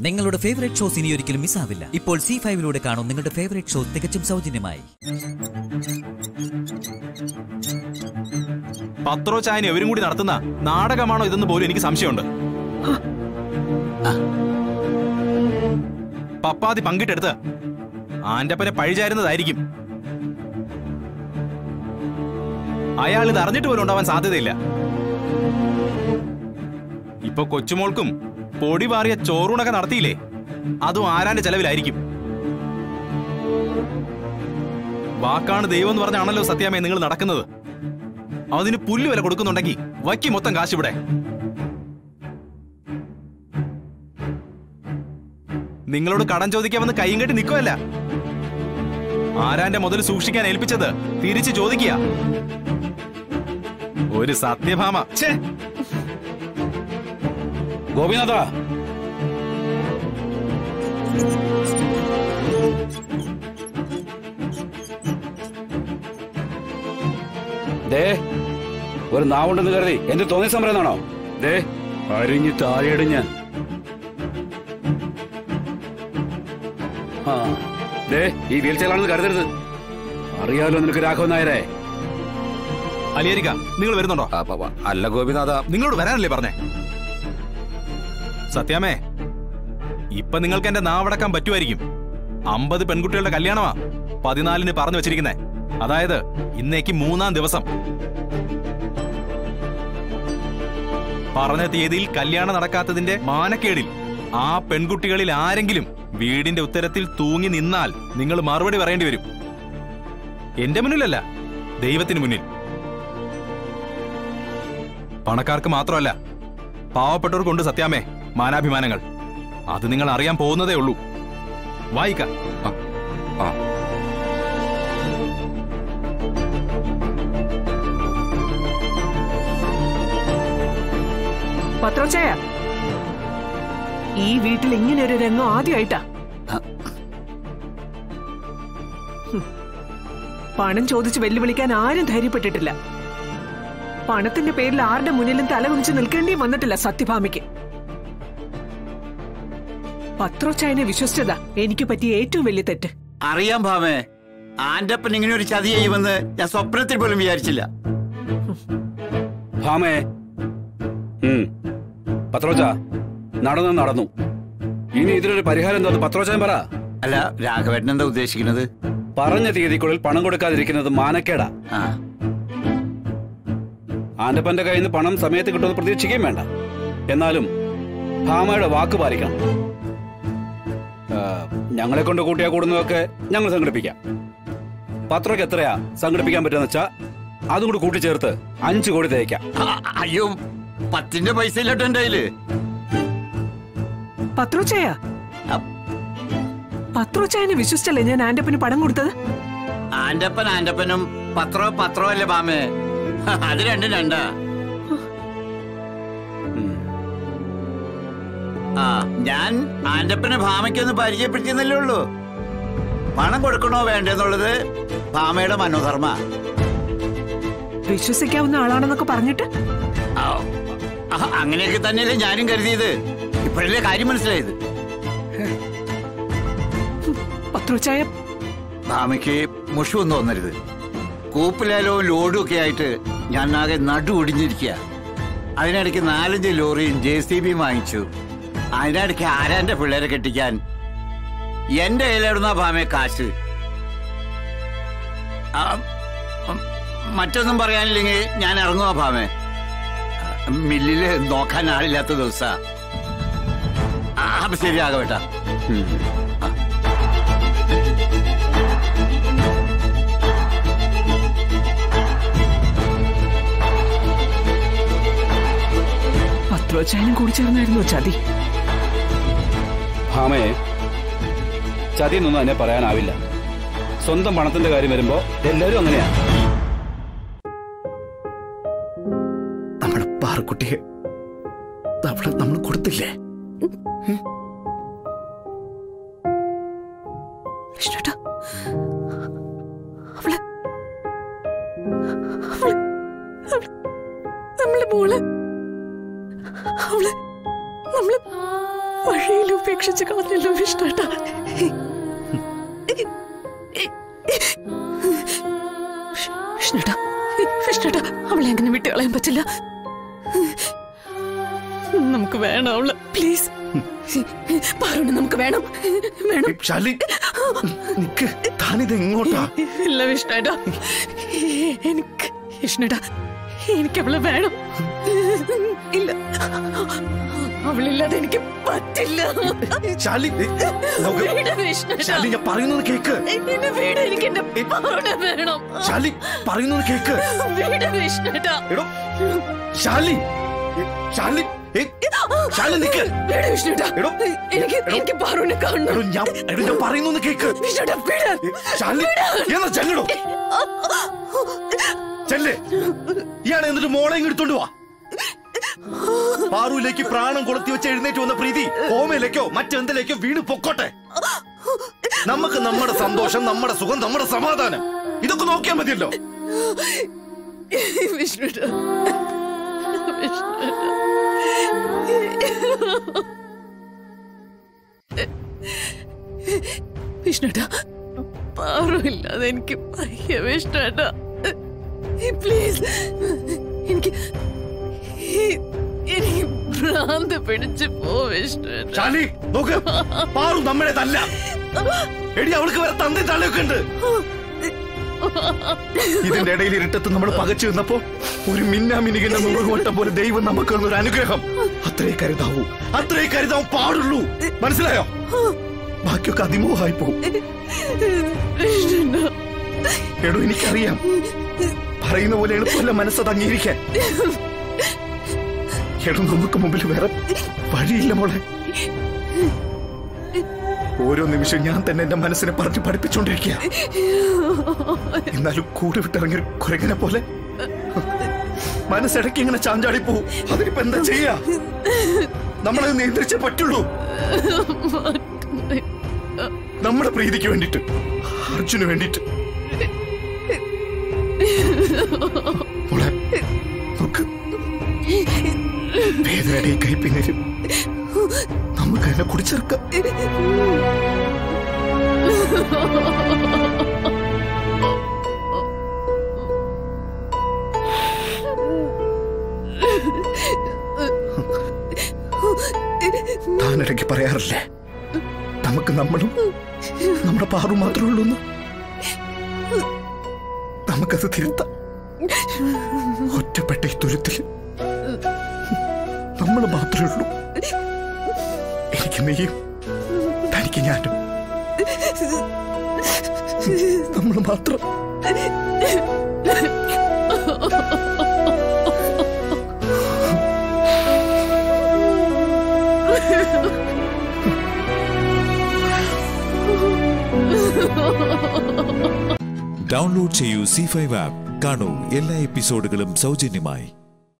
നിങ്ങളുടെ favourite shows ഇനി ഒരിക്കലും മിസ്സാവില്ല ഇപ്പോൾ സി ഫൈവിലൂടെ കാണും നിങ്ങളുടെ ഫേവറേറ്റ് ഷോ തികച്ചും സൗജന്യമായി പത്രോ ചായനെ എവരും കൂടി നടത്തുന്ന നാടകമാണോ ഇതെന്ന് പോലും എനിക്ക് സംശയമുണ്ട് പപ്പാതി പങ്കിട്ടെടുത്ത് ആന്റപ്പനെ പഴിചാരുന്നതായിരിക്കും അയാൾ ഇത് അറിഞ്ഞിട്ട് പോലും ഉണ്ടാവാൻ സാധ്യതയില്ല ഇപ്പൊ കൊച്ചുമോൾക്കും പൊടി മാറിയ ചോറൂണൊക്കെ നടത്തിയില്ലേ അതും ആരാന്റെ ചെലവിലായിരിക്കും വാക്കാണ് ദൈവം എന്ന് പറഞ്ഞാണല്ലോ സത്യാമേ നിങ്ങൾ നടക്കുന്നത് അതിന് പുല്ല് വില കൊടുക്കുന്നുണ്ടെങ്കിൽ വയ്ക്ക് മൊത്തം കാശ് ഇവിടെ നിങ്ങളോട് കടം ചോദിക്കാൻ വന്ന് കൈയും കെട്ടി നിൽക്കുമല്ല ആരാന്റെ മുതൽ സൂക്ഷിക്കാൻ ഏൽപ്പിച്ചത് തിരിച്ചു ചോദിക്കുക ഒരു സത്യഭാമ ഛേ ഗോപിനാഥ ദേ ഒരു നാവുണ്ടെന്ന് കരുതി എന്റെ തോന്നിയ സമരന്നാണോ ദേ അരിഞ്ഞ് താഴെയിടും ഞാൻ ആ ദേ ഈ വീൽച്ചയിലാണെന്ന് കരുതരുത് അറിയാലോ നിനക്ക് രാഘവൻ നായരെ അലിയരിക്ക നിങ്ങൾ വരുന്നുണ്ടോ ആ, പ- പ- അല്ല ഗോപിനാഥ നിങ്ങളോട് വരാനല്ലേ പറഞ്ഞേ സത്യാമേ ഇപ്പൊ നിങ്ങൾക്ക് എന്റെ നാവടക്കാൻ പറ്റുമായിരിക്കും അമ്പത് പെൺകുട്ടികളുടെ കല്യാണമാ പതിനാലിന് പറഞ്ഞു വെച്ചിരിക്കുന്നേ അതായത് ഇന്നേക്ക് മൂന്നാം ദിവസം പറഞ്ഞ തീയതിയിൽ കല്യാണം നടക്കാത്തതിന്റെ മാനക്കേടിൽ ആ പെൺകുട്ടികളിൽ ആരെങ്കിലും വീടിന്റെ ഉത്തരത്തിൽ തൂങ്ങി നിന്നാൽ നിങ്ങൾ മറുപടി പറയേണ്ടി വരും എന്റെ മുന്നിലല്ല ദൈവത്തിന് മുന്നിൽ പണക്കാർക്ക് മാത്രമല്ല പാവപ്പെട്ടവർക്കുണ്ട് സത്യാമേ മാനാഭിമാനങ്ങൾ അത് നിങ്ങൾ അറിയാൻ പോകുന്നതേ ഉള്ളൂ വായിക്ക ആ പത്രോച്ചയ ഈ വീട്ടിൽ ഇങ്ങനെ ഒരു രംഗം ആദ്യമായിട്ടാ ഹും. പണം ചോദിച്ച് വെല്ലുവിളിക്കാൻ ആരും ധൈര്യപ്പെട്ടിട്ടില്ല പണത്തിന്റെ പേരിൽ ആരുടെ മുന്നിലും തല കുനിച്ച് നിൽക്കേണ്ടിയും വന്നിട്ടില്ല സത്യഭാമിക്ക് പത്രോച്ചായനെ വിശ്വസിച്ചതാ എനിക്ക് പറ്റിയ ഏറ്റവും വലിയ തെറ്റ് അറിയാം ഭാമേ ആന്റപ്പൻ ഇങ്ങനെ ഒരു ചതി ചെയ്യുമെന്ന് ഞാൻ സ്വപ്നത്തിൽ പോലും വിചാരിച്ചില്ല ഭാമേ ഉം. പത്രോച്ച നടന്നു നടന്നു ഇനി ഇതിനൊരു പരിഹാരം എന്താ പത്രോച്ചാൻ പറ അല്ല രാഘവേട്ടൻ എന്താ ഉദ്ദേശിക്കുന്നത് പറഞ്ഞ തീയതിക്കുള്ളിൽ പണം കൊടുക്കാതിരിക്കുന്നത് മാനക്കേടാ ആ ആന്റപ്പന്റെ കയ്യിൽ നിന്ന് പണം സമയത്ത് കിട്ടുമെന്ന് പ്രതീക്ഷിക്കുകയും വേണ്ട എന്നാലും ഭാമയുടെ വാക്ക് പാലിക്കണം ആ, ഞങ്ങളെ കൊണ്ട് കൂട്ടിയാ കൂടുന്നതൊക്കെ ഞങ്ങൾ സംഘടിപ്പിക്കാം പത്രക്ക് എത്രയാ സംഘടിപ്പിക്കാൻ പറ്റുന്ന വെച്ചാ അതും കൂടി കൂട്ടിച്ചേർത്ത് അഞ്ചു കോടി തേക്കാം ആ, അയ്യോ പത്തിന്റെ പൈസ ഇല്ലട്ടോ എന്റെ കയ്യില് പത്രോച്ചായ പത്രോച്ചായനെ വിശ്വസിച്ചല്ലേ ഞാൻ ആന്റപ്പന് പണം കൊടുത്തത് ആന്റപ്പൻ ആന്റപ്പനും പത്രോ പത്രോ അല്ലേ ഭാമേ അത് രണ്ടും രണ്ടാ ആ ഞാൻ ആന്റപ്പനെ ഭാമയ്ക്കൊന്ന് പരിചയപ്പെടുത്തിയെന്നല്ലേ ഉള്ളൂ പണം കൊടുക്കണോ വേണ്ടെന്നുള്ളത് ഭാമയുടെ മനോധർമ്മ വിശ്വസിക്കാവുന്ന ആളാണെന്നൊക്കെ പറഞ്ഞിട്ട് ആ, ആ, അങ്ങനെയൊക്കെ തന്നെയല്ലേ ഞാനും കരുതിയത് ഇപ്പോഴല്ലേ കാര്യം മനസ്സിലായത് പത്രോച്ചായ ഭാമയ്ക്ക് മുഷുവൊന്നും തോന്നരുത് കൂപ്പിലേലോ ലോഡും ഒക്കെ ആയിട്ട് ഞാൻ ആകെ നടു ഒടിഞ്ഞിരിക്കുക അതിനിടയ്ക്ക് നാലഞ്ച് ലോറിയും ജെ സി ബിയും വാങ്ങിച്ചു അതിനിടയ്ക്ക് ആരാന്റെ പിള്ളേരെ കെട്ടിക്കാൻ എന്റെ കയ്യിലെവിടുന്ന ഭാമയെ കാശ് ആ, ഉം, മറ്റൊന്നും പറയാനില്ലെങ്കിൽ ഞാൻ ഇറങ്ങുക ഭാമേ മില്ലില് നോക്കാൻ ആളില്ലാത്ത ദിവസ അപ്പൊ ശരിയാകവേട്ടാ പത്രോച്ചായനും കൂടി ചേർന്നായിരുന്നു ചതി ഭാമയെ ചതിയെന്നൊന്നും അതിനെ പറയാനാവില്ല സ്വന്തം പണത്തിന്റെ കാര്യം വരുമ്പോ എല്ലാവരും അങ്ങനെയാ നമ്മുടെ പാറക്കുട്ടിയെ അവിടെ നമ്മൾ കൊടുത്തില്ലേ വിഷ്ണുട്ടാ അവള് അവള് അവള് നമ്മളെ മോള് അവള് നമ്മള് വഴിയിൽ ഉപേക്ഷിച്ചു ഉപേക്ഷിച്ച് കളഞ്ഞല്ലോ വിഷ്ണുട്ടാ വിഷ്ണുട്ടാ വിഷ്ണുട്ടാ അവളെ അങ്ങനെ വിട്ട് കളയാൻ പറ്റില്ല നമുക്ക് വേണം അവള് പ്ലീസ് പാറുണ്ട് നമുക്ക് വേണം വേണം ശാലി നിക്ക് താനിത് എങ്ങോട്ടാ ഇല്ല വിഷ്ണുട്ടാ എനിക്ക് വിഷ്ണുട്ടാ എനിക്ക് അവളെ വേണം ഇല്ല അവളില്ലാതെ എനിക്ക് പറ്റില്ല ശാലി ഏ, നോക്ക്. വീട് വിഷ്ണുട്ടാ ശാലി ഞാൻ പറയുന്നത് കേക്ക് എന്റെ വീട് എനിക്ക് എന്റെ പാറുടെ വേണം ശാലി പറയുന്നത് കേക്ക് വീട് വിഷ്ണുട്ടാ എടോ ശാലി ഏ, ശാലി ഏ, ശാലി നിക്ക് വീട് വിഷ്ണുട്ടാ എടോ, എനിക്ക് എടോ. എനിക്ക് പാറുനെ കാണണം എടോ ഞാൻ എടോ ഞാൻ പറയുന്നത് കേക്ക് വിഷ്ണുട്ടാ വീട് ഏ, ശാലി എന്നാ ചെല്ലടോ ചെല്ലേ ഇയാളെ എന്നിട്ട് മോളെ ഇങ്ങ് എടുത്തോണ്ട് വാ പാറുവിലേക്ക് പ്രാണം കൊളുത്തി വെച്ച് എഴുന്നേറ്റ് വന്ന പ്രീതി ഹോമയിലേക്കോ മറ്റെന്തിലേക്കോ വീണ് പൊക്കോട്ടെ നമുക്ക് നമ്മുടെ സന്തോഷം നമ്മുടെ സുഖം നമ്മുടെ സമാധാനം ഇതൊക്കെ നോക്കിയാൽ മതിയല്ലോ വിഷ്ണുട്ടാ വിഷ്ണുട്ടാ വിഷ്ണുട്ടാ പാറുമില്ലാതെ എനിക്ക് വയ്യ വിഷ്ണുട്ടാ പ്ലീസ് എനിക്ക് എനിക്ക് ഭ്രാന്ത് പിടിച്ചു പോ വിഷ്ണുട്ടാ ഷാലി നോക്ക് പാറു നമ്മളെ തല്ല എടി അവൾക്ക് വരെ തന്തി തള്ളയൊക്കെ ഉണ്ട് ഇതിന്റെ ഇടയിൽ ഇരുട്ടത്ത് നമ്മൾ പകച്ചു നിന്നപ്പോ ഒരു മിന്നാമിനികളുടെ നുറുകുവട്ടം പോലെ ദൈവം നമുക്ക് ഒരു അനുഗ്രഹം അത്രേ കരുതാവൂ അത്രേ കരുതാവും പാടുള്ളൂ മനസ്സിലായോ ബാക്കിയൊക്കെ അതിമോഹമായി പോകും വിഷ്ണുട്ടാ എടോ എനിക്കറിയാം പറയുന്ന പോലെ എളുപ്പമല്ല മനസ്സത് അംഗീകരിക്കാൻ എടോ നമുക്ക് മുമ്പിൽ വേറെ വഴിയില്ല മോളെ ഓരോ നിമിഷം ഞാൻ തന്നെ എന്റെ മനസ്സിനെ പറഞ്ഞു പഠിപ്പിച്ചോണ്ടിരിക്കുക എന്നാലും കൂടെ വിട്ടിറങ്ങിയ ഒരു കുരങ്ങനെ പോലെ മനസ്സിടയ്ക്ക് ഇങ്ങനെ ചാഞ്ചാടി പോവും അതിനിപ്പോ എന്താ ചെയ്യാ നമ്മളെ നിയന്ത്രിച്ചേ പറ്റുള്ളൂ നമ്മുടെ പ്രീതിക്ക് വേണ്ടിട്ട് അർജുന് വേണ്ടിട്ട് മോളെ നോക്ക് വേദനയുടെ കൈപ്പിന്നരും നമുക്ക് അതിനെ കുടിച്ചേർക്കാം താനിടയ്ക്ക് പറയാറില്ലേ നമുക്ക് നമ്മളും നമ്മുടെ പാറു മാത്രമേ ഉള്ളൂ എന്ന് നമുക്കത് തിരുത്താം ഒറ്റപ്പെട്ട ഈ തുരുത്തിൽ നമ്മൾ മാത്രമേ ഉള്ളൂ എനിക്ക് നീയും തനിക്ക് ഞാനും നമ്മൾ മാത്രം ഡൗൺലോഡ് ചെയ്യൂ സി ഫൈവ് ആപ്പ് കാണൂ എല്ലാ എപ്പിസോഡുകളും സൗജന്യമായി